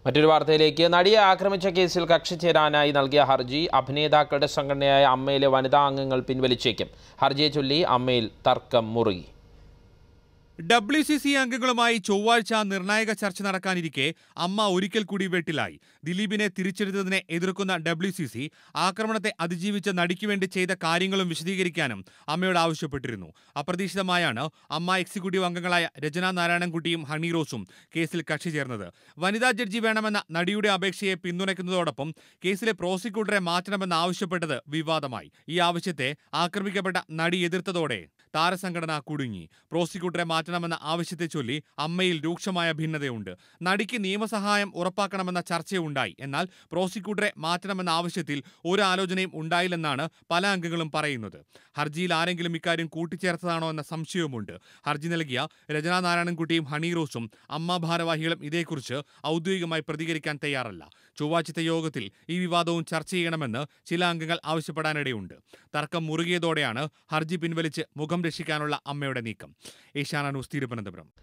മറ്റൊരു വാർത്തയിലേക്ക് നടിയെ ആക്രമിച്ച കേസിൽ കക്ഷി ചേരാനായി നൽകിയ ഹർജി അഭിനേതാക്കളുടെ സംഘടനയായ അമ്മയിലെ വനിതാ അംഗങ്ങൾ പിൻവലിച്ചേക്കും ഹർജിയെ ചൊല്ലി അമ്മയിൽ തർക്കം മുറുകി ഡബ്ല്യു സി സി അംഗങ്ങളുമായി ചൊവ്വാഴ്ച നിർണായക ചർച്ച നടക്കാനിരിക്കെ അമ്മ ഒരിക്കൽ കൂടി വെട്ടിലായി ദിലീപിനെ തിരിച്ചെടുത്തതിനെ എതിർക്കുന്ന ഡബ്ല്യു സി സി ആക്രമണത്തെ അതിജീവിച്ച നടിക്ക് വേണ്ടി ചെയ്ത കാര്യങ്ങളും വിശദീകരിക്കാനും അമ്മയോട് ആവശ്യപ്പെട്ടിരുന്നു അപ്രതീക്ഷിതമായാണ് അമ്മ എക്സിക്യൂട്ടീവ് അംഗങ്ങളായ രചന നാരായണൻകുട്ടിയും ഹണി റോസും കേസിൽ കക്ഷി ചേർന്നത് വനിതാ ജഡ്ജി വേണമെന്ന നടിയുടെ അപേക്ഷയെ പിന്തുണയ്ക്കുന്നതോടൊപ്പം കേസിലെ പ്രോസിക്യൂട്ടറെ മാറ്റണമെന്ന് ആവശ്യപ്പെട്ടത് വിവാദമായി ഈ ആവശ്യത്തെ ആക്രമിക്കപ്പെട്ട നടി എതിർത്തതോടെ താരസംഘടന കുടുങ്ങി പ്രോസിക്യൂട്ടറെ മാറ്റണമെന്ന ആവശ്യത്തെ ചൊല്ലി അമ്മയിൽ രൂക്ഷമായ ഭിന്നതയുണ്ട് നടിക്ക് നിയമസഹായം ഉറപ്പാക്കണമെന്ന ചർച്ചയുണ്ടായി എന്നാൽ പ്രോസിക്യൂട്ടറെ മാറ്റണമെന്ന ആവശ്യത്തിൽ ഒരു ആലോചനയും ഉണ്ടായില്ലെന്നാണ് പല അംഗങ്ങളും പറയുന്നത് ഹർജിയിൽ ആരെങ്കിലും ഇക്കാര്യം കൂട്ടിച്ചേർത്തതാണോ എന്ന സംശയവുമുണ്ട് ഹർജി നൽകിയ രചനാ നാരായണൻകുട്ടിയും ഹണി റോസും അമ്മ ഭാരവാഹികളും ഇതേക്കുറിച്ച് ഔദ്യോഗികമായി പ്രതികരിക്കാൻ തയ്യാറല്ല ചൊവ്വാഴ്ചത്തെ യോഗത്തിൽ ഈ വിവാദവും ചർച്ച ചെയ്യണമെന്ന് ചില അംഗങ്ങൾ ആവശ്യപ്പെടാനിടയുണ്ട് തർക്കം മുറുകിയതോടെയാണ് ഹർജി പിൻവലിച്ച് മുഖം രക്ഷിക്കാനുള്ള അമ്മയുടെ നീക്കം ഏഷ്യാന ന്യൂസ് തിരുവനന്തപുരം